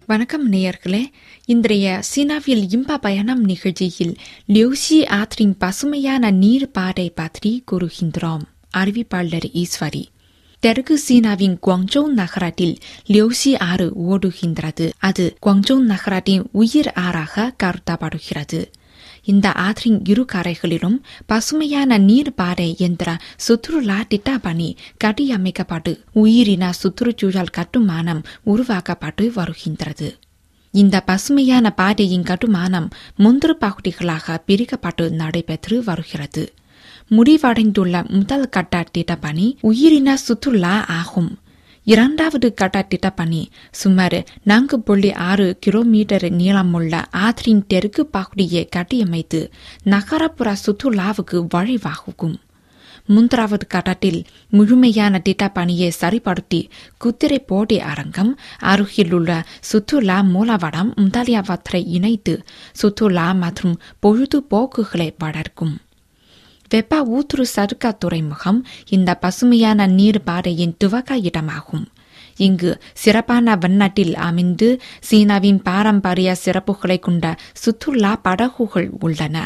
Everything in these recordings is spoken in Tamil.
வணக்கம் நேயர்களே இன்றைய சீனாவில் இன்ப பயணம் நிகழ்ச்சியில் லியோசி ஆற்றின் பசுமையான நீர் பாதை பற்றி கூறுகின்றோம் அறிவிப்பாளர் ஈஸ்வரி தெற்கு சீனாவின் குவாங்ஜோ நகரத்தில் லியோசி ஆறு ஓடுகின்றது அது குவாங்ஜோ நகரத்தின் உயிர் ஆறாக கருதப்படுகிறது இந்த ஆற்றின் இரு கரைகளிலும் பசுமையான நீர் பாதை என்ற சுற்றுலா திட்டப்பணி கட்டியமைக்கப்பட்டு உயிரின சுற்றுச்சூழல் கட்டுமானம் உருவாக்கப்பட்டு வருகின்றது இந்த பசுமையான பாதையின் கட்டுமானம் மூன்று பகுதிகளாக பிரிக்கப்பட்டு நடைபெற்று வருகிறது முடிவடைந்துள்ள முதல் கட்ட திட்டப்பணி உயிரின சுற்றுலா ஆகும் இரண்டாவது கட்ட திட்டப்பணி சுமார் நான்கு புள்ளி ஆறு கிலோமீட்டர் நீளமுள்ள ஆற்றின் தெற்கு பகுதியை கட்டியமைத்து நகரப்புற சுற்றுலாவுக்கு வழிவகுக்கும் மூன்றாவது கட்டத்தில் முழுமையான திட்டப்பணியை சரிப்படுத்தி குதிரை போட்டி அரங்கம் அருகிலுள்ள சுற்றுலா மூலவடம் முதலியவற்றை இணைத்து சுற்றுலா மற்றும் பொழுதுபோக்குகளை வளர்க்கும் வெப்ப ஊற்று சதுக்க துறைமுகம் இந்த பசுமையான நீர் பாதையின் துவக்க இடமாகும் இங்கு சிறப்பான வண்ணத்தில் அமைந்து சீனாவின் பாரம்பரிய சிறப்புகளை கொண்ட சுற்றுலா படகுகள் உள்ளன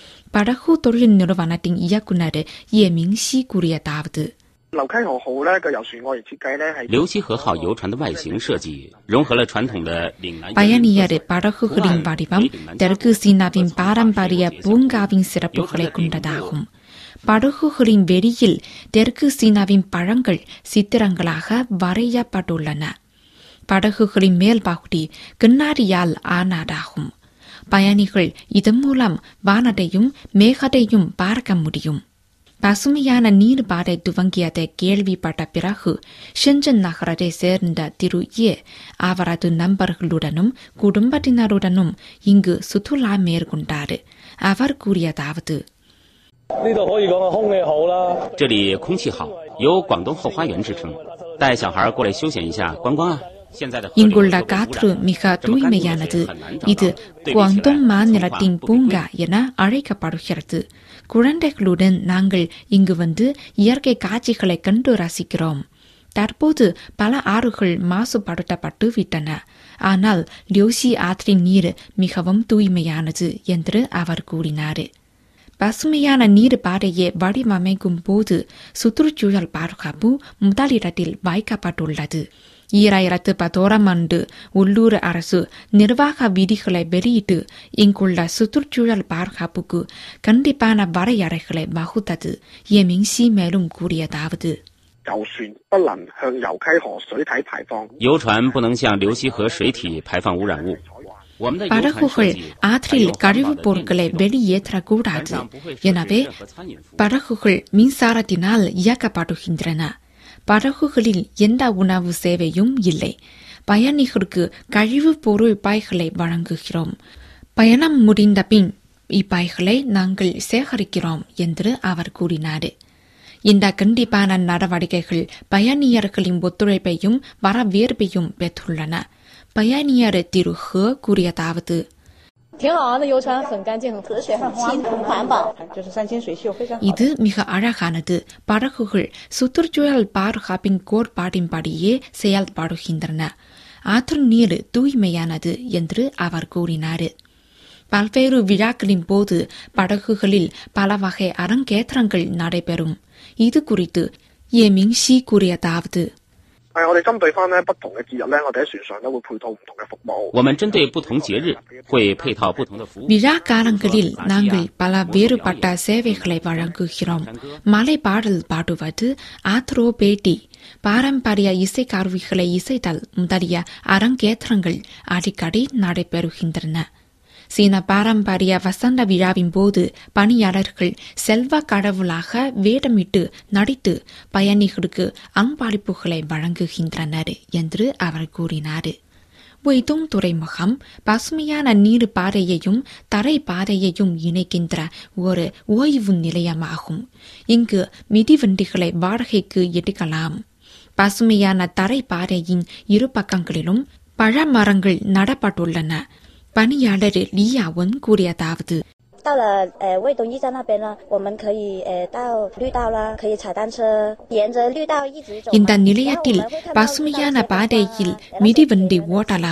படகு தொழில் நிறுவனத்தின் இயக்குநர் ஏ மிங்சி கூறியதாவது 流溪河號咧個遊船外形設計咧係流溪河号游船的外形设计融合了传统的岭南 பயணியர் படகுகளின் வடிவம் தெற்கு சீனாவின் பாரம்பரிய பூங்காவின் சிறப்புகளை கொண்டதாகும் படகுகளின் வெளியில் தெற்கு சீனாவின் பழங்கள் சித்திரங்களாக வரையப்பட்டுள்ளன படகுகளின் மேல் பகுதி கிண்ணாரியால் ஆனதாகும் பயணிகள் இதன் மூலம் வானத்தையும் மேகத்தையும் பார்க்க முடியும் பசுமையான நீர் பாதை துவங்கியதை கேள்விப்பட்ட பிறகு ஷெஞ்சன் நகரத்தை சேர்ந்த திரு ஏ அவரது நண்பர்களுடனும் குடும்பத்தினருடனும் இங்கு சுற்றுலா மேற்கொண்டார் அவர் கூறியதாவது 呢度可以講個空氣好啦， 这里空气好，有广东后花园之称。带小孩过来休闲一下，观光啊。现在的河里 இங்குள்ள 都被污 காற்று 染了 மிக 这么干净的 தூய்மையானது 水很难找到 இது 对比起来 குவாங்டோங் 普通 மாநிலத்தின் 话不 பூங்கா 对 என அழைக்கப்படுகிறது குழந்தைகளுடன் நாங்கள் இங்கு வந்து இயற்கை காட்சிகளை கண்டு ரசிக்கிறோம் தற்போது பல ஆறுகள் மாசுபடுத்தப்பட்டு விட்டன ஆனால் லியோசி ஆற்றின் நீர் மிகவும் தூய்மையானது என்று அவர் கூறினார் பசுமையான நீர் பாதையை வடிவமைக்கும் போது சுற்றுச்சூழல் பாதுகாப்பு முதலிடத்தில் வைக்கப்பட்டுள்ளது ஈராயிரத்து பத்தோராம் ஆண்டு உள்ளூர் அரசு நிர்வாக விதிகளை வெளியிட்டு இங்குள்ள சுற்றுச்சூழல் பாதுகாப்புக்கு கண்டிப்பான வரையறைகளை வகுத்தது ஏ மிங்சி மேலும் கூறியதாவது 遊船不能向游溪河水體排放。 游船不能向流溪河水体排放污染物。我们的游船设 படகுகள் 计 ஆற்றில் கழிவுப் பொருட்களை வெளியேற்றக்கூடாது எனவே 和餐饮服务 படகுகள் மின்சாரத்தினால் இயக்கப்படுகின்றன படகுகளில் எந்த உணவு சேவையும் இல்லை பயணிகளுக்கு கழிவுப் பொருள் பைகளை வழங்குகிறோம் பயணம் முடிந்த பின் இப்பைகளை நாங்கள் சேகரிக்கிறோம் என்று அவர் கூறினார் இந்த கண்டிப்பான நடவடிக்கைகள் பயணியர்களின் ஒத்துழைப்பையும் வரவேற்பையும் பெற்றுள்ளன பயணியர் திரு ஹே கூறியதாவது 挺好啊，那游船很干净，很和谐，很清，很环保。 就是山清水秀，非常好。 இது மிக அழகானது படகுகள் சுற்றுச்சூழல் பாதுகாப்பின் கோட்பாட்டின்படியே செயல்படுகின்றன ஆற்று நீர் தூய்மையானது என்று அவர் கூறினார் பல்வேறு விழாக்களின் போது படகுகளில் பல வகை அரங்கேற்றங்கள் நடைபெறும் இது குறித்து ஏ மிங்சி கூறியதாவது 係我哋針對翻咧不同嘅節日咧，我哋喺船上咧會配套唔同嘅服務。 我们針對不同節日會配套不同的服務。 விழா காலங்களில் நாங்கள் பல வேறுபட்ட சேவைகளை வழங்குகிறோம் மலை பாடல் பாடுவது ஆத்ரோ பேட்டி பாரம்பரிய இசை கருவிகளை இசைத்தல் முதலிய அரங்கேற்றங்கள் அடிக்கடி நடைபெறுகின்றன சீன பாரம்பரிய வசந்த விழாவின் போது பணியாளர்கள் செல்வ கடவுளாக வேடமிட்டு நடித்து பயணிகளுக்கு அன்பளிப்புகளை வழங்குகின்றனர் என்று அவர் கூறினார் வைதோங் துறைமுகம் பசுமையான நீர் பாதையையும் தரை பாதையையும் இணைக்கின்ற ஒரு ஓய்வு நிலையமாகும் இங்கு மிதிவண்டிகளை வாடகைக்கு எடுக்கலாம் பசுமையான தரை பாதையின் இரு பக்கங்களிலும் பழமரங்கள் நடப்பட்டுள்ளன பணியாளர் லியாவன் கூறியதாவது 到了呃卫东驿站那边呢，我们可以呃到绿道啦，可以踩单车，沿着绿道一直走嘛。 இந்த 然后我 நிலையத்தில் 们会看到 பசுமையான 绿道前的 பாதையில் 话然后 மிதிவண்டி 这边 ஓட்டலாம் 有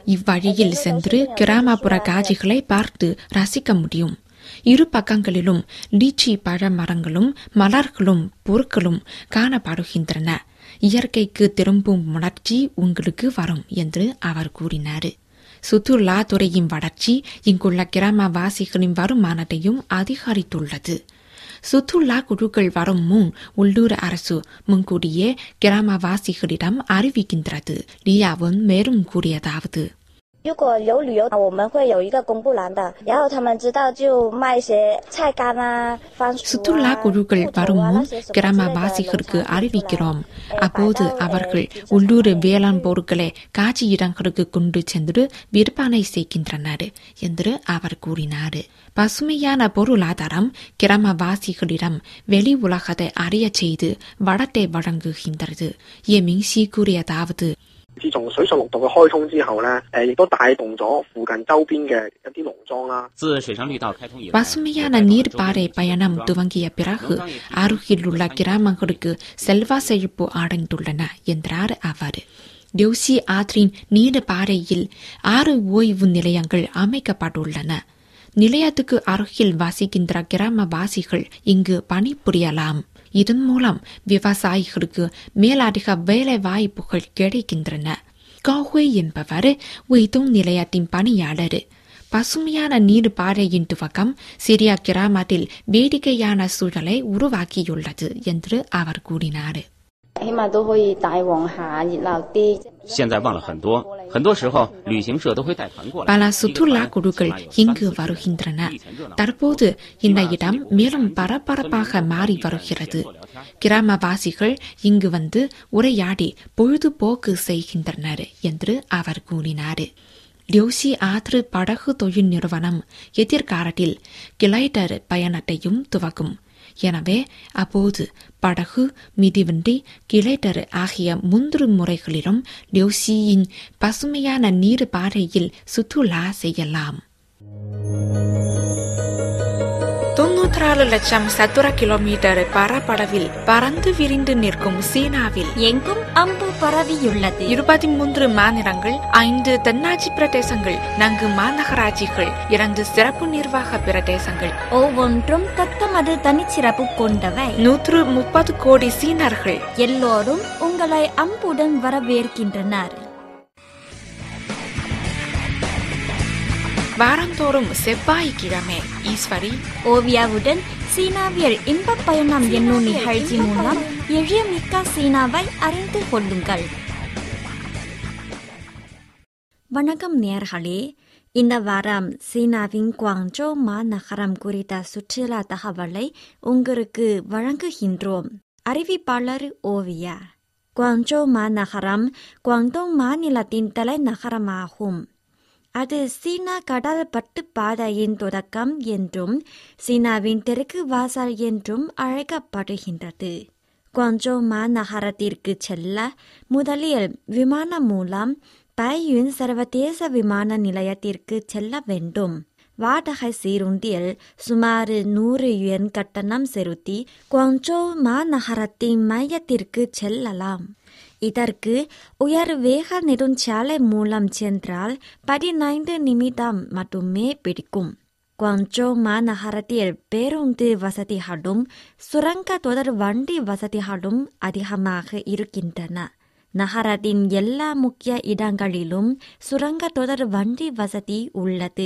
இவ்வழியில் சென்று கிராமப்புற காட்சிகளை பார்த்து ரசிக்க முடியும் இரு பக்கங்களிலும் லீச்சி பழ மரங்களும் மலர்களும் பொருட்களும் காணப்படுகின்றன இயற்கைக்கு திரும்பும் உணர்ச்சி உங்களுக்கு வரும் என்று அவர் கூறினார் சுற்றுலா துறையின் வளர்ச்சி இங்குள்ள கிராமவாசிகளின் வருமானத்தையும் அதிகரித்துள்ளது சுற்றுலா குழுக்கள் வரும் முன் உள்ளூர் அரசு முன்கூடியே கிராமவாசிகளிடம் அறிவிக்கின்றது லியாவும் மேலும் கூறியதாவது 如果有旅游，我们会有一个公布栏的，然后他们知道就卖一些菜干啊、番薯 சுற்றுலா 啊、 குழுக்கள் 木头 வரும் 啊 முன் 那些什么之类的 கிராமவாசிகளுக்கு 农产品出来 அறிவிக்கிறோம் 哎 அப்போது 摆到 அவர்கள் 哎 உள்ளூர் வேளாண் பொருட்களை காட்சி இடங்களுக்கு கொண்டு சென்று விற்பனை செய்கின்றனர் என்று அவர் கூறினார் பசுமையான பொருளாதாரம் கிராமவாசிகளிடம் வெளி உலகத்தை அறிய செய்து வளத்தை வழங்குகின்றது ஏ மிங்சி கூறியதாவது 自從水上綠道嘅開通之後咧，誒亦都帶動咗附近周邊嘅一啲農莊啦。 自水上绿道开通以来， பசுமையான நீர்ப்பாறை பயணம் துவங்கிய பிறகு அருகில் உள்ள கிராமங்களுக்கு செல்வ செழிப்பு அடைந்துள்ளன என்றார் அவர் டியூசி ஆற்றின் நீர்ப்பாறையில் ஆறு ஓய்வு நிலையங்கள் அமைக்கப்பட்டுள்ளன நிலையத்துக்கு அருகில் வசிக்கின்ற கிராமவாசிகள் இங்கு பணிபுரியலாம் இதன் மூலம் விவசாயிகளுக்கு மேலதிக வேலை வாய்ப்புகள் கிடைக்கின்றன காஹுய் என்பவர் வைத்தோங் நிலையத்தின் பணியாளர் பசுமையான நீர் பாறையின் துவக்கம் சிரியா கிராமத்தில் வேடிக்கையான சூழலை உருவாக்கியுள்ளது என்று அவர் கூறினார் 起碼都可以大旺下熱鬧啲。 现在旺了很多，很多时候旅行社都会带团过来。 பல சுற்றுலா குழுக்கள் இங்கு வருகின்றன தற்போது இந்த இடம் மேலும் பரபரப்பாக மாறி வருகிறது கிராமவாசிகள் இங்கு வந்து உரையாடி பொழுதுபோக்கு செய்கின்றனர் என்று அவர் கூறினார் டியோசி ஆற்று படகு தொழில் நிறுவனம் எதிர்காலத்தில் கிளைடர் பயணத்தையும் துவக்கும் எனவே அப்போது படகு மிதிவண்டி கிளைடர் ஆகிய மூன்று முறைகளிலும் டியோசியின் பசுமையான நீர் பாறையில் சுற்றுலா செய்யலாம் தொன்னூற்றாறு லட்சம் சதுர கிலோமீட்டர் பரப்பளவில் பறந்து விரிந்து நிற்கும் சீனாவில் எங்கும் அம்பு பரவியுள்ளது இருபத்தி மூன்று மாநிலங்கள் ஐந்து தென்னாட்சி பிரதேசங்கள் நான்கு மாநகராட்சிகள் இரண்டு சிறப்பு நிர்வாக பிரதேசங்கள் ஒவ்வொன்றும் தத்தமது தனிச்சிறப்பு கொண்டவை நூற்று முப்பது கோடி சீனர்கள் எல்லோரும் உங்களை அம்புடன் வரவேற்கின்றனர் வாரந்தோறும் செவ்வாய்க்கிழமை ஈஸ்வரி ஓவியாவுடன் சீனாவியல் இன்பப் பயணம் என்னும் நிகழ்ச்சி மூலம் எழியமிக்க சீனாவை அறிந்து கொள்ளுங்கள் வணக்கம் நேர்களே இந்த வாரம் சீனாவின் குவாங்ஜோ மாநகரம் குறித்த சுற்றுலா தகவலை உங்களுக்கு வழங்குகின்றோம் அறிவிப்பாளர் ஓவியா குவாங்ஜோ மாநகரம் குவாங்டோங் மாநிலத்தின் தலைநகரமாகும் அது சீனா கடல் பட்டுப்பாதையின் தொடக்கம் என்றும் சீனாவின் தெற்கு வாசல் என்றும் அழைக்கப்படுகின்றது குவாங்ஜோ மாநகரத்திற்கு செல்ல முதலில் விமானம் மூலம் பையுன் சர்வதேச விமான நிலையத்திற்கு செல்ல வேண்டும் வாடகை சீருந்தில் சுமார் நூறு யுவன் கட்டணம் செலுத்தி குவாங்ஜோ மாநகரத்தின் மையத்திற்கு செல்லலாம் இதற்கு உயர் வேக நெடுஞ்சாலை மூலம் சென்றால் பதினைந்து நிமிடம் மட்டுமே பிடிக்கும் குவாங்ஜோ மாநகரத்தில் பேருந்து வசதிகளும் சுரங்க தொடர் வண்டி வசதிகளும் அதிகமாக இருக்கின்றன நகரத்தின் எல்லா முக்கிய இடங்களிலும் சுரங்க தொடர் வண்டி வசதி உள்ளது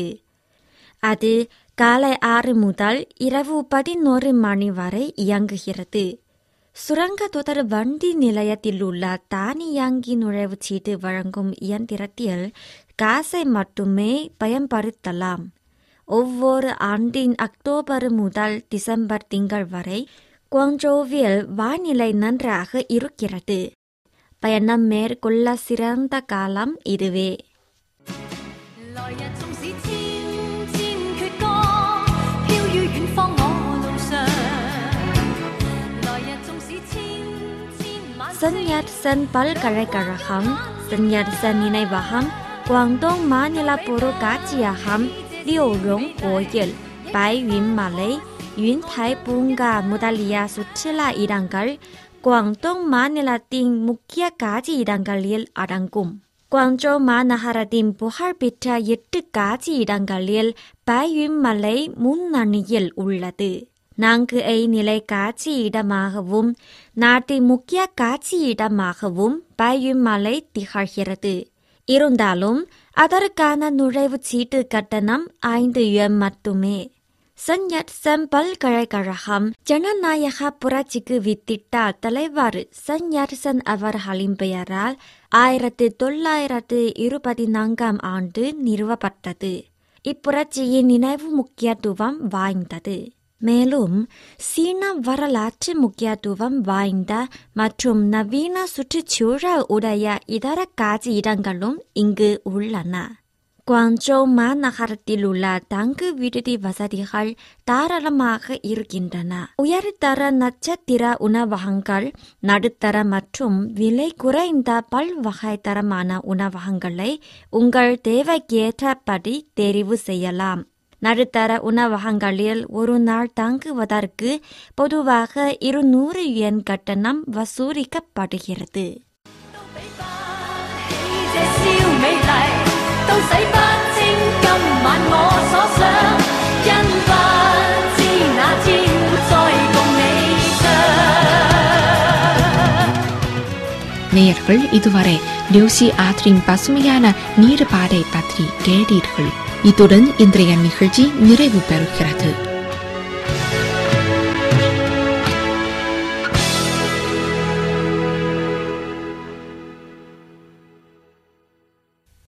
அது காலை ஆறு முதல் இரவு பதினோரு மணி வரை இயங்குகிறது சுரங்க தொடர் வண்டி நிலையத்தில் உள்ள தானியங்கி நுழைவுச்சீட்டு வழங்கும் இயந்திரத்தில் காசை மட்டுமே பயன்படுத்தலாம் ஒவ்வொரு ஆண்டின் அக்டோபர் முதல் டிசம்பர் திங்கள் வரை குவாங்ஜோவில் வானிலை நன்றாக இருக்கிறது பயணம் மேற்கொள்ள சிறந்த காலம் இதுவே 來日縱使千千闕歌，飄於遠方我路上。來日縱使千千晚星 சன்யட் சென் பல்கலைக்கழகம் சன்யட் சென் நினைவகம் குவாங்டோங் மாநில பொருட்காட்சியகம் லியோரோங் கோயில் பைவின் மலை யுன்தாய் பூங்கா முதலிய சுற்றுலா இடங்கள் குவாங்டோங் மாநிலத்தின் முக்கிய காட்சி இடங்களில் அடங்கும் குவாங்ஜோ மாநகரத்தின் புகழ்பெற்ற எட்டு காட்சி இடங்களில் பாயும் மலை முன்னணியில் உள்ளது நான்கு ஐ நிலை காட்சி இடமாகவும் நாட்டின் முக்கிய காட்சி இடமாகவும் பாயும் மலை திகழ்கிறது இருந்தாலும் அதற்கான நுழைவுச் சீட்டு கட்டணம் ஐந்து யுவான் மட்டுமே சன்யட் செம் பல்கலைக்கழகம் ஜனநாயக புரட்சிக்கு வித்திட்ட தலைவர் சன்யர்சன் அவர்களின் பெயரால் ஆயிரத்தி தொள்ளாயிரத்து இருபத்தி நான்காம் ஆண்டு நிறுவப்பட்டது இப்புரட்சியின் நினைவு முக்கியத்துவம் வாய்ந்தது மேலும் சீன வரலாற்று முக்கியத்துவம் வாய்ந்த மற்றும் நவீன சுற்றுச்சூழல் உடைய இதர காட்சி இடங்களும் இங்கு உள்ளன குவாங்ஜோ மாநகரத்தில் உள்ள தங்கு விடுதி வசதிகள் தாராளமாக இருக்கின்றன உயர்தர நட்சத்திர உணவகங்கள் நடுத்தர மற்றும் விலை குறைந்த பல்வகை தரமான உணவகங்களை உங்கள் தேவைக்கேற்றபடி தெரிவு செய்யலாம் நடுத்தர உணவகங்களில் ஒரு நாள் தங்குவதற்கு பொதுவாக இருநூறு yen கட்டணம் வசூலிக்கப்படுகிறது 這宵美麗，都洗不清今晚我所想，因不知哪天再共你相。 நேயர்கள் இதுவரை லியூசி ஆற்றின் பசுமையான நீர்ப்பாதை பற்றி கேட்டீர்கள் இத்துடன் இன்றைய நிகழ்ச்சி நிறைவு பெறுகிறது